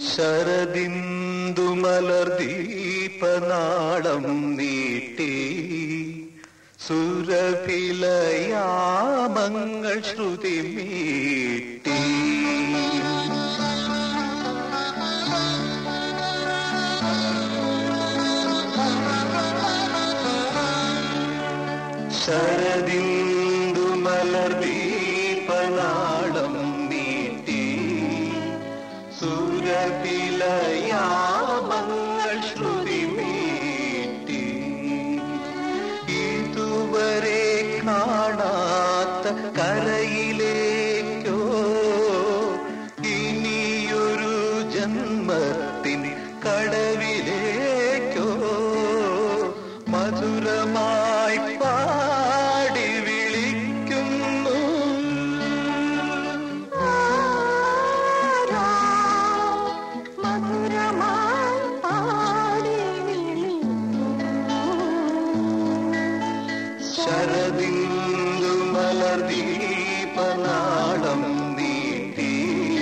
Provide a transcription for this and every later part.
ശരദിന്ദു മലർദീപനാളം നീട്ടി സുരഭിലയാമങ്ങൾ ശ്രുതി മീട്ടി ശരദിന്ദു മലർദീപനാളം നീട്ടി സുരഭിലയാമങ്ങൾ ശ്രുതി മീട്ടി ഇതുവരെ കാണാത്ത കരയിലേക്കോ ഇനിയൊരു ജന്മത്തിൻ കടവിലേക്കോ മധുരമായി പാടി വിളിക്കുന്നു മധുരമായി പാടി ശരദിന്ദു മലർദീപനാളം നീട്ടി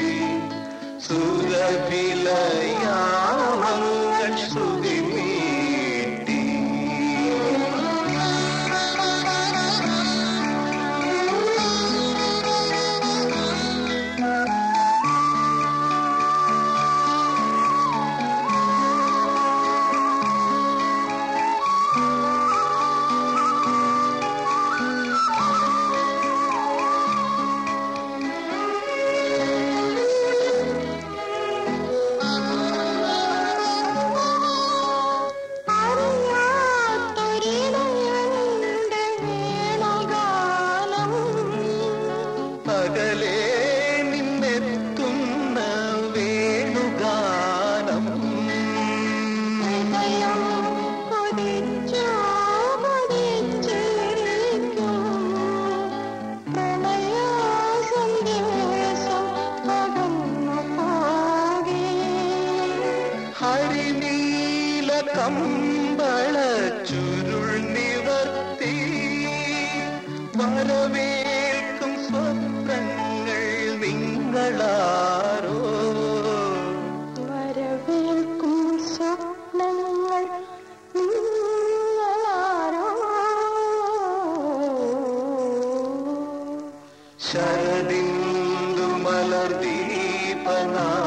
സുരഭിലയാമങ്ങൾ ശ്രുതി മീട്ടി അറിയാത്തൊരിടയന്റെ വേണുഗാനം പകലേ നിന്നെത്തുന്ന വേണുഗാനം ഹൃദയം കൊതിച്ചു കൊതിച്ചിരിക്കും പ്രണയ സന്ദേശം പകർന്നു പോകേ ഹരിനീല കമ്പള ചുരുൾ നിവർത്തി വരവേൽക്കും സ്വപ്നങ്ങൾ നിങ്ങളാരോ വരവേൽക്കും സ്വപ്നങ്ങൾ നിങ്ങളാരോ ശരദിന്ദു മലർദീപനാ